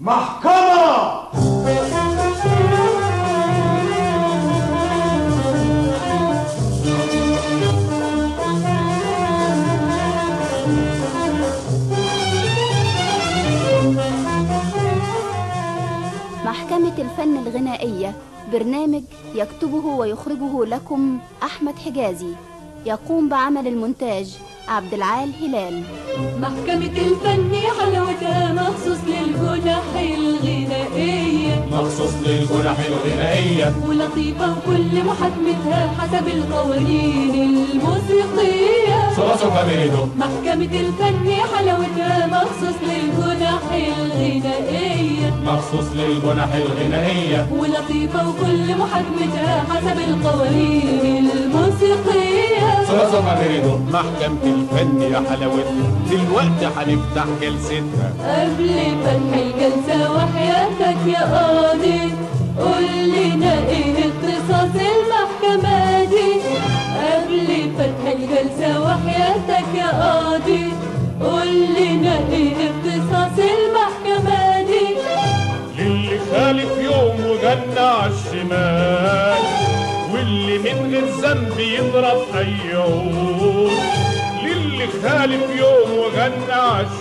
محكمة محكمة الفن الغنائية برنامج يكتبه ويخرجه لكم أحمد حجازي يقوم بعمل المونتاج عبد العال هلال محكمة الفن حلاوتها مخصوص للجنح الغنائية مخصوص للجنح الغنائية ولطيفة وكل محاكمتها حسب القوانين الموسيقية ثلاث كاميريدو محكمة الفن حلاوتها مخصوص للجنح الغنائية مخصوص للجنح الغنائية ولطيفة وكل محاكمتها حسب القوانين الموسيقية ثلاث كاميريدو محكمة الفن يا حلاوتها دلوقتي هنفتح جلستها قبل فتح الجلسة وحياتك يا قاضي قول لنا ايه اختصاص المحكمة دي قبل فتح الجلسة وحياتك يا قاضي قول لنا ايه اختصاص المحكمة دي للي خالف يوم وجنى عالشمال واللي من غير ذنب يضرب اي عود للي خالف يوم وغنى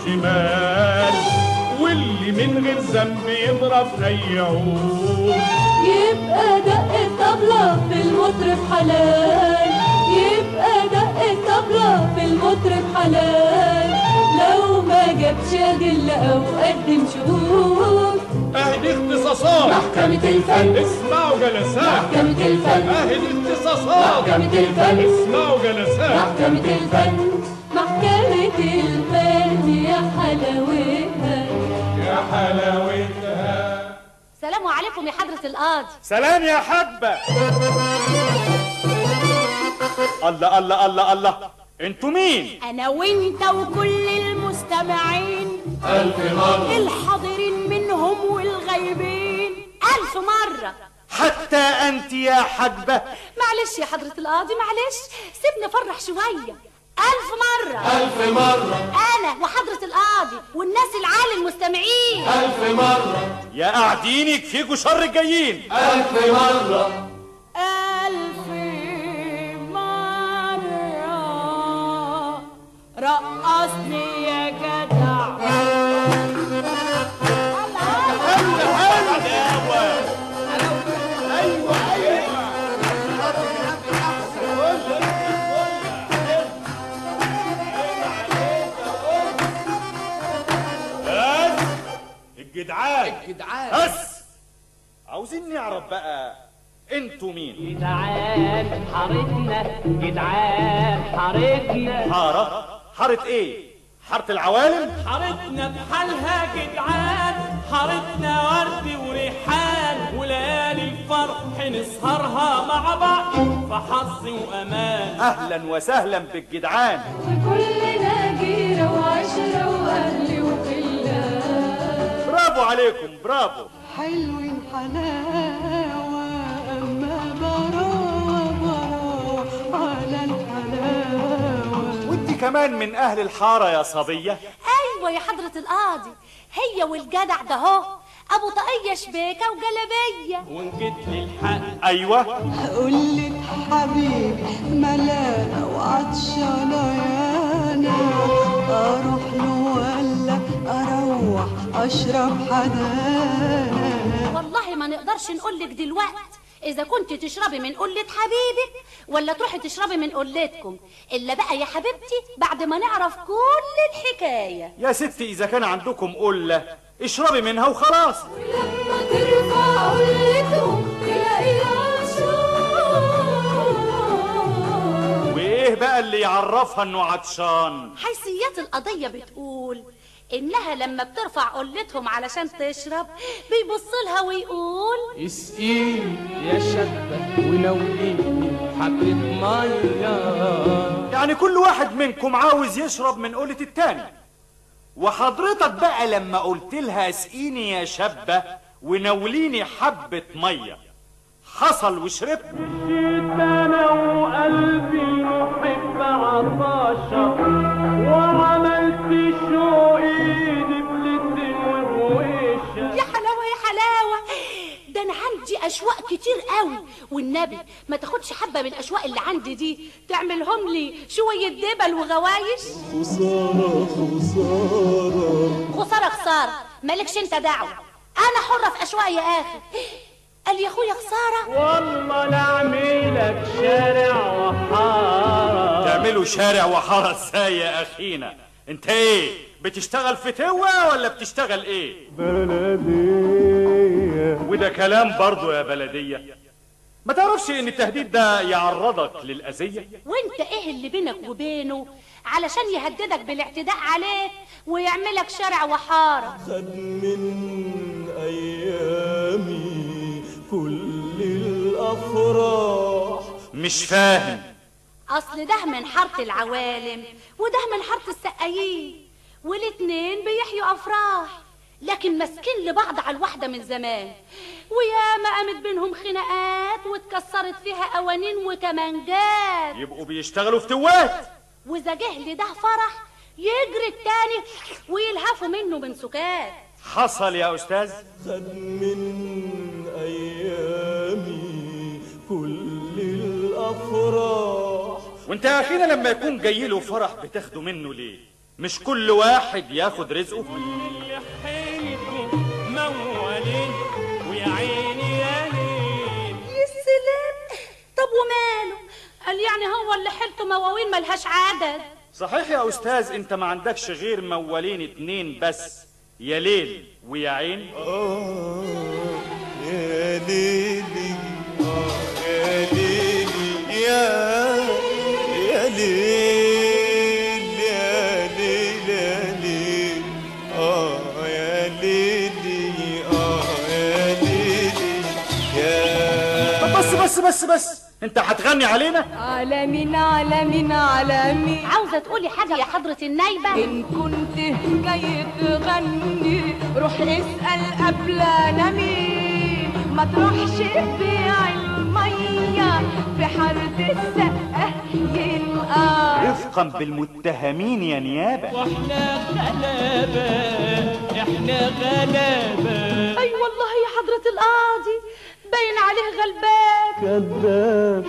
عالشمال واللي من غير ذنب يضرب اي عود يبقى دق الطبلة في المطرب حلال يبقى دق الطبلة في المطرب حلال لو ما جابش أدلة أو قدم شهود اهدي اختصاصات محكمة الفن اسمعوا جلسات محكمة الفن اهدي اختصاصات محكمة الفن اسمعوا جلسات محكمة الفن محكمة الفن يا حلاوتها يا حلاوتها سلام عليكم يا حضرة القاضي سلام يا حبة الله الله الله الله انتوا مين أنا وأنت وكل المستمعين ألف مرة الحاضرين منهم والغايبين ألف مرة حتى انت يا حجبة معلش يا حضرة القاضي معلش سيبني أفرح شوية ألف مرة ألف مرة أنا وحضرة القاضي والناس العالي المستمعين ألف مرة يا قاعدين يكفيكوا شر الجايين ألف مرة ألف مرة رقصني يا جدع بس الجدعان الجدعان بس عاوزين نعرف بقى انتوا مين جدعان حارتنا جدعان حارتنا حارة حارة ايه حارة العوالم حارتنا بحالها جدعان حارتنا ورد وريحان وليالي الفرح نسهرها مع بعض في حظ وامان اهلا وسهلا بالجدعان كلنا جيرة وعشرة وأهل وخلة برافو عليكم برافو حلوين حلاوة أما براوة براوة على الحلاوة وانت كمان من اهل الحارة يا صبية أيوة يا حضرة القاضي هي والجدع ده هو أبو طاقية شبيكة وجلبية وان جيت للحق ايوه قلت حبيبي ملانة وعطشانة يانا أروح له ولا أروح أشرب حدانا والله ما نقدرش نقولك دلوقت إذا كنت تشربي من قلة حبيبك ولا تروحي تشربي من قلتكم إلا بقى يا حبيبتي بعد ما نعرف كل الحكاية يا ستي اذا كان عندكم قلة اشربي منها وخلاص لما ترفع قلتهم تلاقي عطشان وايه بقى اللي يعرفها انه عطشان حيثيات القضية بتقول إنها لما بترفع قلتهم علشان تشرب بيبص لها ويقول اسقيني يا شابة ونوليني حبة مية يعني كل واحد منكم عاوز يشرب من قلة التاني وحضرتك بقى لما قلت لها اسقيني يا شابة ونوليني حبة مية حصل وشربت انا وقلبي المحب عطاشة وعملت شوقي دبلة الوشة اشواق كتير قوي والنبي ما تاخدش حبه من الاشواق اللي عندي دي تعملهم لي شويه دبل وغوايش خسارة خسارة خساره خساره مالكش انت دعوه انا حره في اشواقي يا اخي قال يا اخويا خساره والله لا اعملك شارع وحارة تعملوا شارع وحارة ازاي يا اخينا انت ايه بتشتغل في توة ولا بتشتغل ايه بلدية وده كلام برضو يا بلدية ما تعرفش ان التهديد ده يعرضك للأذية وانت ايه اللي بينك وبينه علشان يهددك بالاعتداء عليك ويعملك شارع وحاره خد من ايامي كل الافراح مش فاهم اصل ده من حاره العوالم وده من حاره السقايين والاتنين بيحيوا افراح لكن ماسكين لبعض على الواحده من زمان وياما قامت بينهم خناقات واتكسرت فيها قوانين وكمانجات يبقوا بيشتغلوا في توات واذا جه لده فرح يجري التاني ويلهفوا منه من سكات حصل يا استاذ خد من ايامي كل الافراح وانت يا اخينا لما يكون جاي له فرح بتاخده منه ليه مش كل واحد ياخد رزقه حيلكم موالين ويا عيني يا ليل يا سلام طب وماله قال يعني هو اللي حيلته مواويل ملهاش عدد صحيح يا استاذ انت ما عندكش غير موالين اتنين بس يا ليل ويا عين آه يا ليلي آه يا ليلي يا يا ليل يا ليل يا ليل آه يا ليلي آه يا ليلي يا طب بس بس بس بس انت هتغني علينا على مين على مين على مين عاوزه تقولي حاجه يا حضره النايبه إن كنت جاي تغني روح اسأل قبلنا مين ما تروحش تبيع المية في حارة السقة يلقى رفقا بالمتهمين يا نيابه واحنا غلابة احنا غلابة اي والله يا حضره القاضي باين عليه غلبان كذاب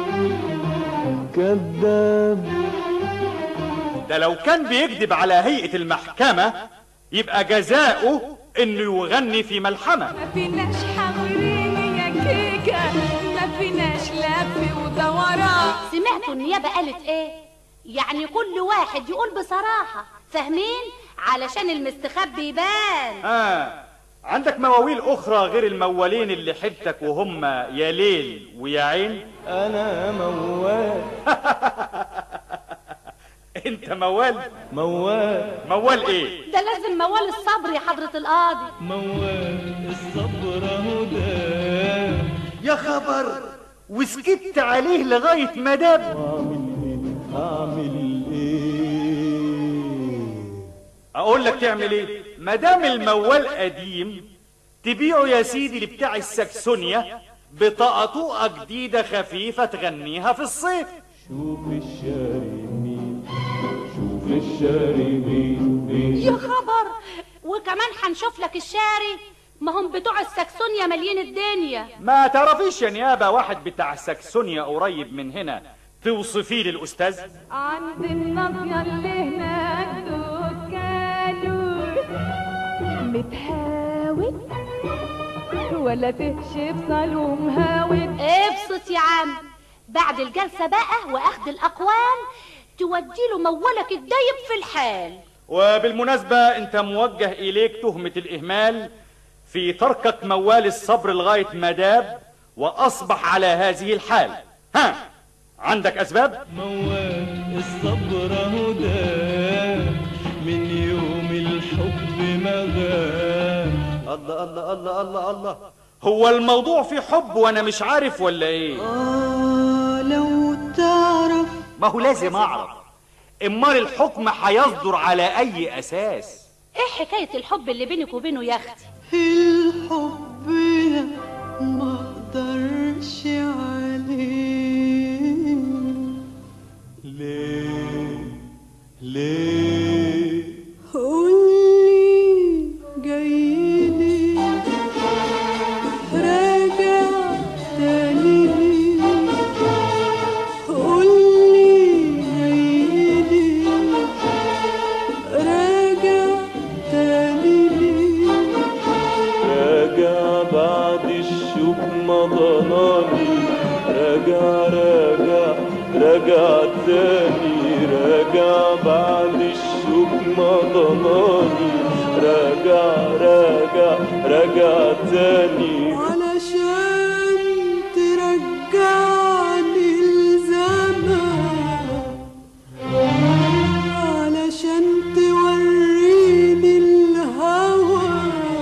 كذاب ده لو كان بيكذب على هيئه المحكمه يبقى جزاؤه انه يغني في ملحمه ما فيناش حاضرين يا كيكة ما فيناش لف ودوران سمعتوا النيابه قالت ايه يعني كل واحد يقول بصراحه فاهمين علشان المستخبي يبان آه عندك مواويل أخرى غير الموالين اللي حدتك وهم يا ليل ويا عين انا موال أنت موال موال موال إيه؟ ده لازم موال الصبر يا حضره القاضي موال الصبر هدى يا خبر وسكت عليه لغاية ما داب اعمل ايه أقول لك تعمل إيه؟ ما دام الموال قديم تبيعه يا سيدي لبتاع السكسونيا بطقطوقة جديدة خفيفة تغنيها في الصيف شوف الشاري مين شوف الشاري مين مين يا خبر وكمان هنشوف لك الشاري ما هم بتوع السكسونيا مالين الدنيا ما تعرفيش يا نيابة واحد بتاع سكسونيا قريب من هنا توصفيه للأستاذ عند الناصية اللي هناك دكانو متهاوي ولا تهشي بصالون هاوي ابسط يا عم بعد الجلسة بقى واخد الأقوال توديله مولك الدايب في الحال وبالمناسبة أنت موجه إليك تهمة الإهمال في تركك موال الصبر لغاية ما داب وأصبح على هذه الحال ها عندك أسباب؟ موال الصبر هدى من يوم الحب ما غاب الله الله الله الله الله هو الموضوع في حب وأنا مش عارف ولا إيه؟ آه لو تعرف ما هو لازم أعرف أمال الحكم هيصدر على أي أساس؟ ايه حكاية الحب اللي بينك وبينه يا اختي الحب ده ما اقدرش عليه ليه ليه قولي جايلي راجع راجع راجع راجع تاني راجع بعد الشوك ما ضناني راجع راجع راجع تاني علشان ترجعني الزمان علشان توريني الهوى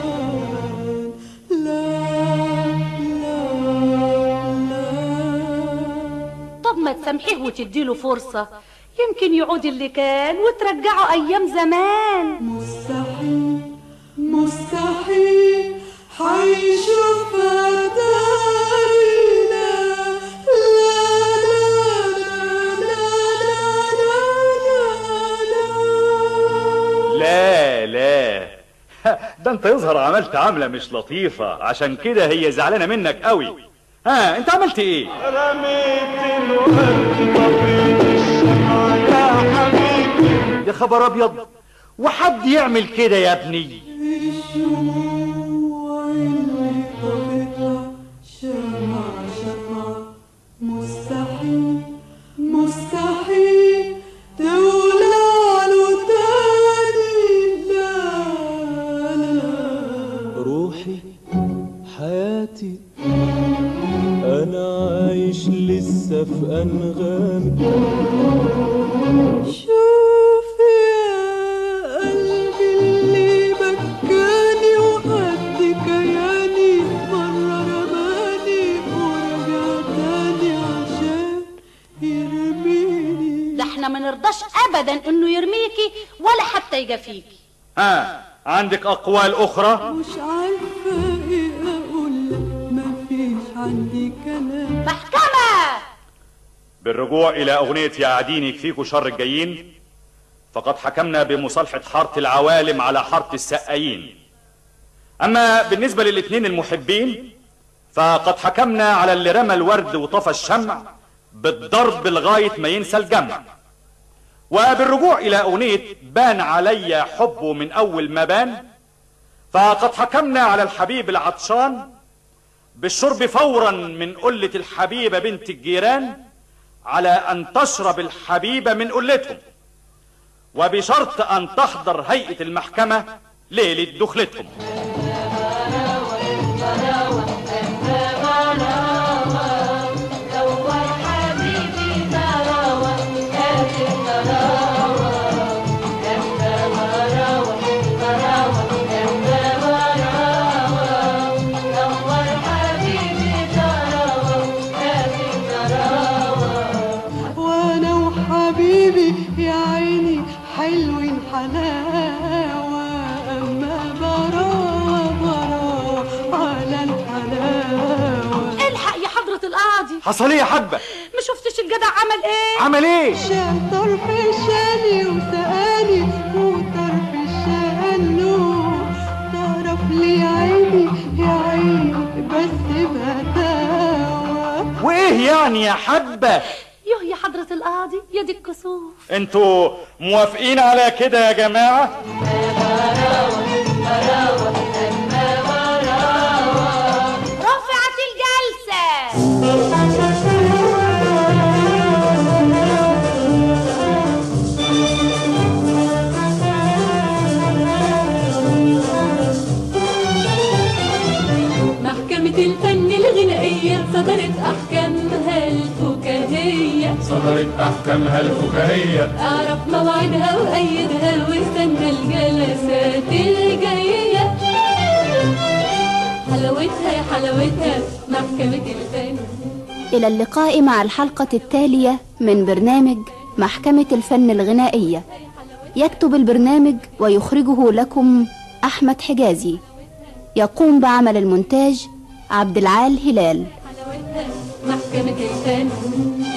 لا لا لا طب ما تسامحيه وتديله فرصة يمكن يعود اللي كان وترجعه أيام زمان مستحيل مستحيل حيشوفها تاني لا لا لا لا لا لا لا ده انت يظهر عملت عملة مش لطيفة عشان كده هي زعلانة منك قوي ها انت عملت ايه رميت الورد طفيت الشمعة يا حبيبي يا خبر ابيض وحد يعمل كده يا ابني الشموع اللي طفتها شمع شمع مستحيل مستحيل تولع له تاني لا لا روحي حياتي انا عايش لسه في انغامي شوف يا قلبي اللي بكاني وقد كياني مرة رماني ورجع تاني عشان يرميني ده احنا ما نرضاش أبدا إنه يرميكي ولا حتى يجافيكي ها عندك اقوال اخرى مش عارفة ايه اقول لك مفيش عندي كلام محكمة بالرجوع الى اغنية يا قاعدين يكفيكوا شر الجايين فقد حكمنا بمصالحة حارة العوالم على حارة السقايين اما بالنسبة للاثنين المحبين فقد حكمنا على اللي رمى الورد وطفى الشمع بالضرب لغاية ما ينسى الجمع وبالرجوع الى اغنية بان علي حبه من اول ما بان فقد حكمنا على الحبيب العطشان بالشرب فورا من قلة الحبيبة بنت الجيران على أن تشرب الحبيبة من قلتهم وبشرط أن تحضر هيئة المحكمة ليلة دخلتهم وانا وحبيبي يا عيني حلوين حلاوة اما براوة براوة على الحلاوة الحق يا حضرة القاضي حصل ايه يا حبة ما شفتش الجدع عمل ايه عمل ايه شال طرف شاني وسقاني وطرف شانه طرف لي عيني يا عيني بس بهداوة وايه يعني يا حبة يوه يا حضرة القاضي يا دي الكسوف انتوا موافقين على كده يا جماعة رفعت الجلسة محكمة الفن الغنائية صدرت أحكامها الفكاهية صدرت أحكامها الفكاهية أعرف موعدها وأيدها واستنى الجلسات الجاية حلاوتها يا حلاوتها محكمة الفن إلى اللقاء مع الحلقة التالية من برنامج محكمة الفن الغنائية يكتب البرنامج ويخرجه لكم أحمد حجازي يقوم بعمل المونتاج عبد العال هلال حلاوتها محكمة الفن